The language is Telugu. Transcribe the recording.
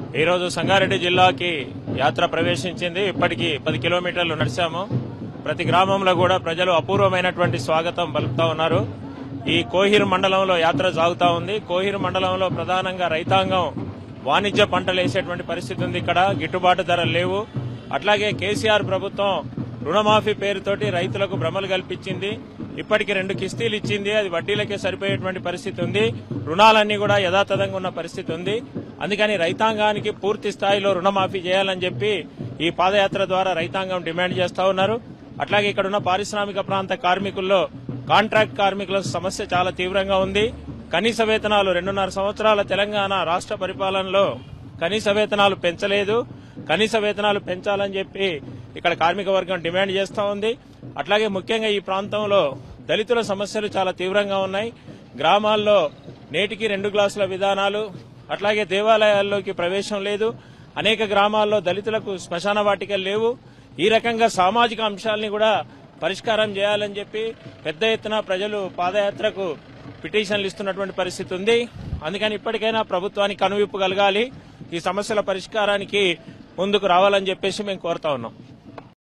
ఈరోజు సంగారెడ్డి జిల్లాకి యాత్ర ప్రవేశించింది ఇప్పటికి పది కిలోమీటర్లు నడిచాము ప్రతి గ్రామంలో కూడా ప్రజలు అపూర్వమైనటువంటి స్వాగతం పలుకుతా ఉన్నారు ఈ కోహిర్ మండలంలో యాత్ర సాగుతా ఉంది కోహిర్ మండలంలో ప్రధానంగా రైతాంగం వాణిజ్య పంటలు వేసేటువంటి పరిస్థితి ఉంది ఇక్కడ గిట్టుబాటు ధరలు లేవు అట్లాగే కేసీఆర్ ప్రభుత్వం రుణమాఫీ పేరుతోటి రైతులకు భ్రమలు కల్పించింది ఇప్పటికి రెండు కిస్తీలు ఇచ్చింది అది వడ్డీలకే సరిపోయేటువంటి పరిస్థితి ఉంది రుణాలన్నీ కూడా యథాతథంగా ఉన్న పరిస్థితి ఉంది అందుకని రైతాంగానికి పూర్తి స్థాయిలో రుణమాఫీ చేయాలని చెప్పి ఈ పాదయాత్ర ద్వారా రైతాంగం డిమాండ్ చేస్తా ఉన్నారు అట్లాగే ఇక్కడ ఉన్న పారిశ్రామిక ప్రాంత కార్మికుల్లో కాంట్రాక్ట్ కార్మికుల సమస్య చాలా తీవ్రంగా ఉంది కనీస వేతనాలు రెండున్నర సంవత్సరాల తెలంగాణ రాష్ట్ర పరిపాలనలో కనీస వేతనాలు పెంచలేదు కనీస వేతనాలు పెంచాలని చెప్పి ఇక్కడ కార్మిక వర్గం డిమాండ్ చేస్తా ఉంది అట్లాగే ముఖ్యంగా ఈ ప్రాంతంలో దళితుల సమస్యలు చాలా తీవ్రంగా ఉన్నాయి గ్రామాల్లో నేటికి రెండు గ్లాసుల విధానాలు అట్లాగే దేవాలయాల్లోకి ప్రవేశం లేదు అనేక గ్రామాల్లో దళితులకు శ్మశాన వాటికలు లేవు ఈ రకంగా సామాజిక అంశాలని కూడా పరిష్కారం చేయాలని చెప్పి పెద్ద ఎత్తున ప్రజలు పాదయాత్రకు పిటిషన్లు ఇస్తున్నటువంటి పరిస్థితి ఉంది అందుకని ఇప్పటికైనా ప్రభుత్వానికి కనువిప్పు కలగాలి ఈ సమస్యల పరిష్కారానికి ముందుకు రావాలని చెప్పేసి మేము కోరుతా ఉన్నాం